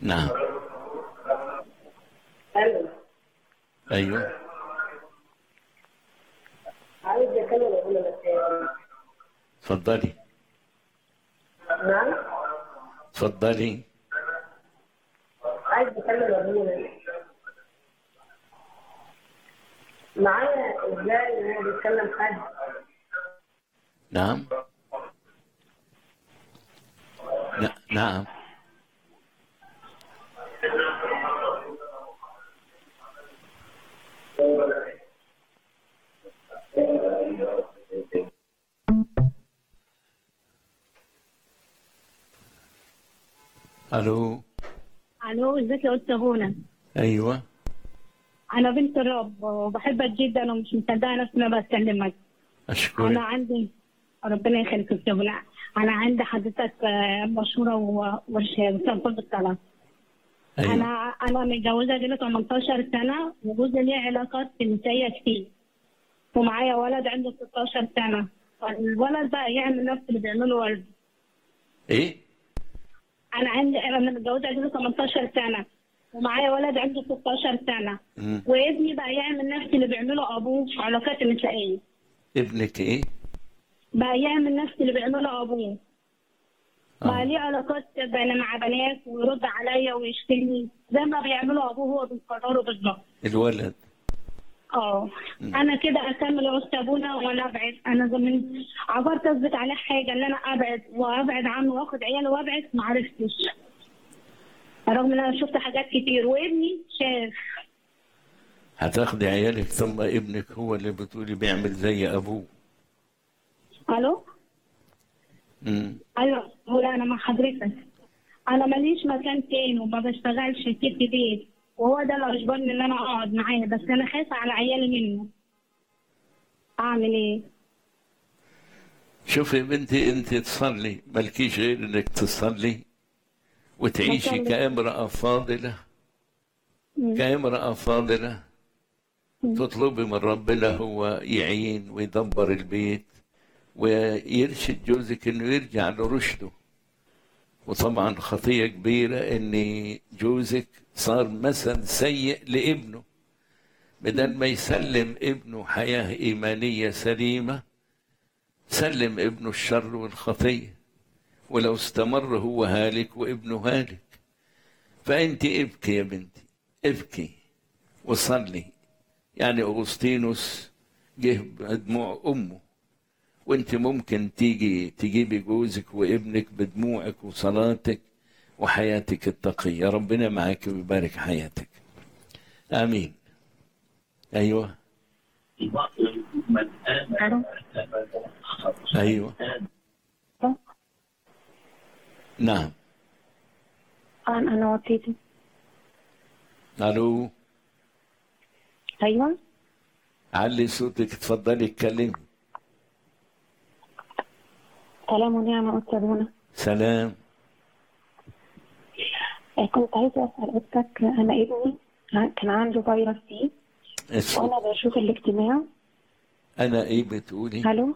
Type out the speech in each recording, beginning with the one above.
نعم الو ايوه عايز اكلم ابونا بس اتفضلي نعم اتفضلي عايز اكلم ابونا معايا ازاي هو بيتكلم حد نعم ن- نعم الو الو ازيك يا استاذ هنا ايوه انا بنت الرب وبحبك جدا ومش مصدقه نفسي انا بكلمك اشكرك انا عندي ربنا يخليك يا استاذ هنا انا عندي حضرتك آه، مشهوره وتنفذ الطلاق ايوه انا انا متجوزه دي 18 سنه وجوزي ليه علاقات جنسيه كتير ومعايا ولد عنده 16 سنه الولد بقى يعمل نفس اللي بيعمله والده ايه انا عندي انا متجوزه دي 18 سنه ومعايا ولد عنده 16 سنه مم. وابني بقى يعمل نفس اللي بيعمله ابوه في علاقات النسائيه ابنك ايه بقى يعمل نفس اللي بيعمله ابوه بقى آه. ليه علاقات بين مع بنات ويرد عليا ويشتمني زي ما بيعمله ابوه هو بيقرره بالظبط الولد اه انا كده اكمل يا استاذ ابونا وانا ابعد انا زمان عبرت اثبت عليه حاجه ان انا ابعد وابعد عنه واخد عياله وابعد ما عرفتش رغم ان انا شفت حاجات كتير وابني شاف هتاخدي عيالك ثم ابنك هو اللي بتقولي بيعمل زي ابوه الو مم. ايوه هو لا انا مع حضرتك انا ماليش مكان تاني وما بشتغلش في بيت وهو ده اللي اجبرني ان انا اقعد معاه بس انا خايفه على عيالي منه اعمل ايه شوفي يا بنتي انت تصلي مالكيش غير انك تصلي وتعيشي بصلي. كامرأة فاضلة مم. كامرأة فاضلة تطلبي من ربنا هو يعين ويدبر البيت ويرشد جوزك انه يرجع لرشده وطبعا خطية كبيرة ان جوزك صار مثل سيء لابنه بدل ما يسلم ابنه حياة إيمانية سليمة سلم ابنه الشر والخطية ولو استمر هو هالك وابنه هالك فأنت ابكي يا بنتي ابكي وصلي يعني أغسطينوس جه بدموع أمه وانت ممكن تيجي تجيبي جوزك وابنك بدموعك وصلاتك وحياتك التقية ربنا معاك ويبارك حياتك آمين أيوه الو أيوه نعم انا انا وطيتي ألو ايوه علي صوتك اتفضلي اتكلمي سلام ونعمه استاذ هنا سلام آه، كنت عايزه اسال حضرتك انا ابني كان عنده فيروس سي اسم وانا بشوف الاجتماع أنا إيه بتقولي الو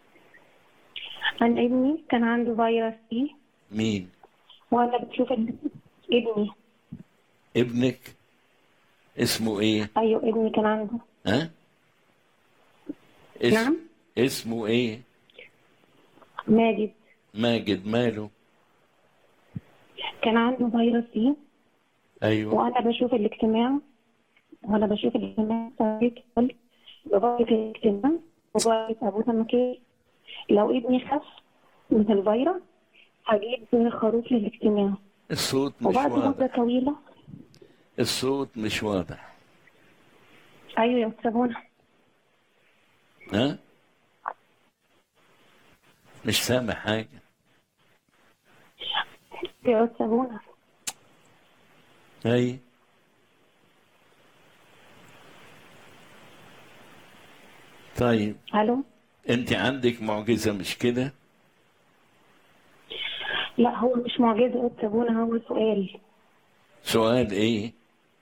انا ابني كان عنده فيروس سي مين وانا بشوف ال- ابني ابنك اسمه إيه ايوه ابني كان عنده ها اسم نعم. اسمه إيه ماجد ماجد ماله كان عنده فيروس سي أيوه وانا بشوف الاجتماع وانا بشوف الاجتماع صارت قلت لغايه الاجتماع لغايه ابونا مكي لو ابني خف من الفيروس هجيب خروف للاجتماع الصوت مش وبعد مده واضح طويله الصوت مش واضح ايوه يا استاذ هنا ها مش سامع حاجة يا استاذ هنا أي طيب الو أنت عندك معجزة مش كده لا هو مش معجزه يا استاذ هنا هو سؤال سؤال إيه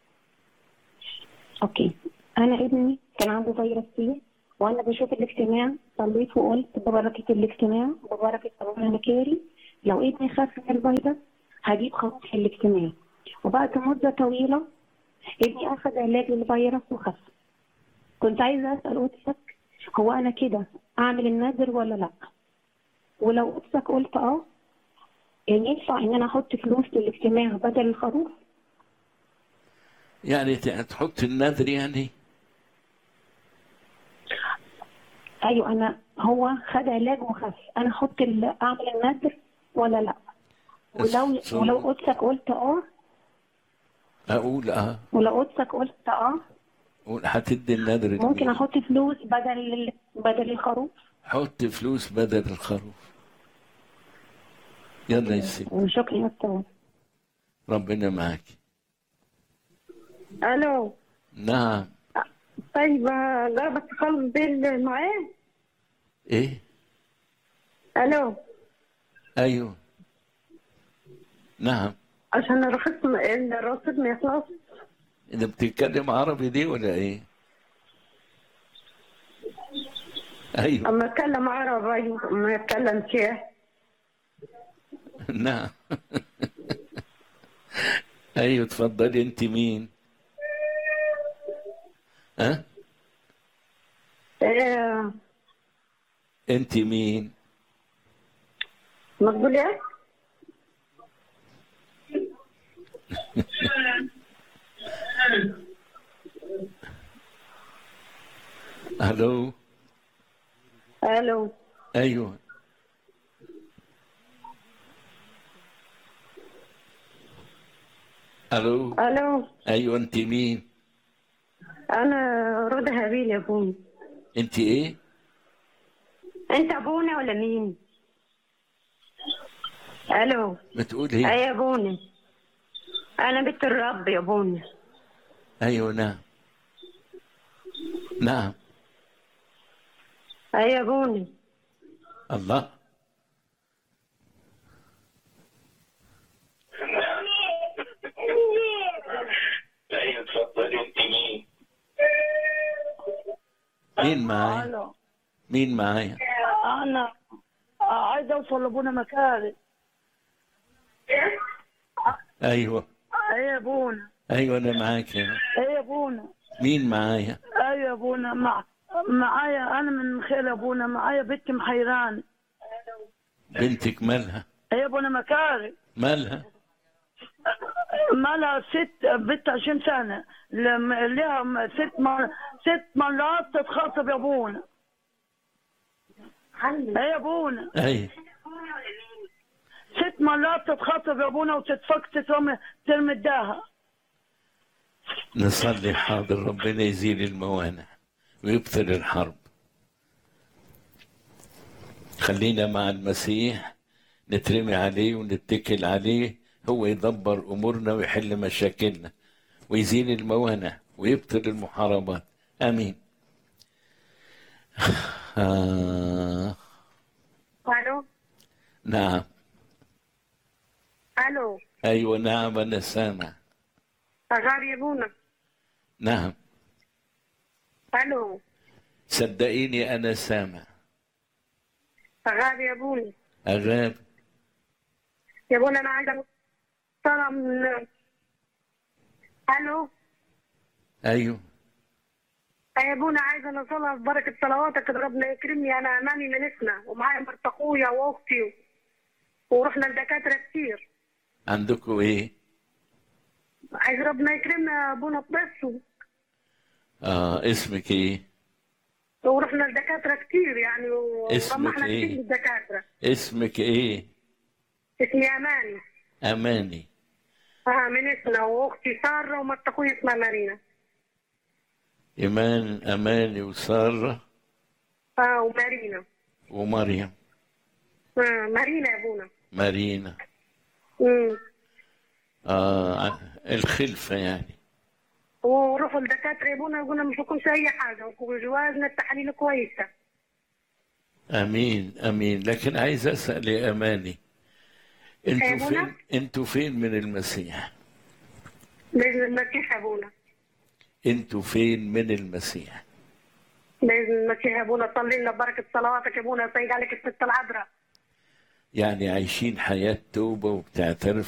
اوكي انا ابني كان عنده فيروس سي وانا بشوف الاجتماع صليت وقلت ببركه الاجتماع وببركه ابونا مكاري لو ابني خف من الفيروس هجيب خروف في الاجتماع وبعد مدة طويلة ابني أخذ علاج للفيروس وخف كنت عايزة أسأل قدسك هو أنا كده أعمل النذر ولا لأ؟ ولو قدسك قلت أه يعني ينفع إن أنا أحط فلوس للاجتماع بدل الخروف؟ يعني ت- تحط النذر يعني أيوة أنا هو خد علاج وخف أنا أحط ال- أعمل النذر ولا لأ؟ ولو بس- ولو قدسك قلت أه اقول اه ولو قدسك قلت أه أقول هتدي النذر ممكن لمين؟ احط فلوس بدل بدل الخروف حط فلوس بدل الخروف يلا يا سيدي وشكرا يا استاذ ربنا معاك الو نعم طيب جربت تخلص بيل معاه ايه الو ايوه نعم عشان الرخص الرصيد ما يخلص انت بتتكلم عربي دي ولا ايه ايوه اما اتكلم عربي ما اتكلم شيخ نعم ايوه اتفضلي انت مين ها ايه انت مين ما تقول ايه الو الو ايوه الو الو ايوه انت مين انا رضا هابيل يا ابوي انت ايه انت ابونا ولا مين الو بتقول اي ايه يا ابونا انا بنت الرب يا ابونا ايوه نعم نعم اي يا ابونا الله ايوه اتفضل انت مين؟ مين معايا الو مين معايا انا عايز اوصل لابونا مكارم ايوه ايه يا ابونا ايوه انا معاك يا ايه يا ابونا مين معايا ايه يا ابونا مع معايا انا من خير ابونا معايا بنت محيران بنتك مالها ايه يا ابونا مكارم مالها مالها ست بنت 20 سنه لم- لها م- ست مر... ست مرات تتخاطب يا ابونا ايه يا ابونا اي ست مرات تتخاطب يا ابونا وتتفك ترمي ترمي الداها نصلي حاضر ربنا يزيل الموانع ويبطل الحرب خلينا مع المسيح نترمي عليه ونتكل عليه هو يدبر امورنا ويحل مشاكلنا ويزيل الموانع ويبطل المحاربات امين آه. الو نعم الو ايوه نعم انا سامع صغار يا ابونا نعم الو صدقيني انا سامع صغار يا ابونا اغاب يا ابونا انا عايزه طالعه من الو ايوه يا ابونا عايزه نوصلها ببركه صلواتك ربنا يكرمني انا اماني من اسنا ومعايا مرت اخويا واختي ورحنا لدكاتره كتير عندكم ايه عايز ربنا يكرمنا يا ابونا بس اه اسمك ايه ورحنا لدكاتره كتير يعني اسمك ورمحنا إيه؟ كتير للدكاتره اسمك ايه اسمي اماني اماني اه من اسنا واختي ساره ومرت اخويا اسمها مارينا ايمان اماني وساره اه ومارينا ومريم آه مارينا يا ابونا مارينا امم آه الخلفه يعني وروحوا لدكاتره يا ابونا يقولوا ما فيكمش اي حاجه وجوازنا التحاليل كويسه امين امين لكن عايز اسال يا اماني انتوا أيوة. فين انتوا فين من المسيح باذن المسيح يا ابونا انتوا فين من المسيح باذن المسيح يا ابونا صلي لنا ببركه صلواتك يا ابونا يطيق عليك الست العذراء يعني عايشين حياه توبه وبتعترف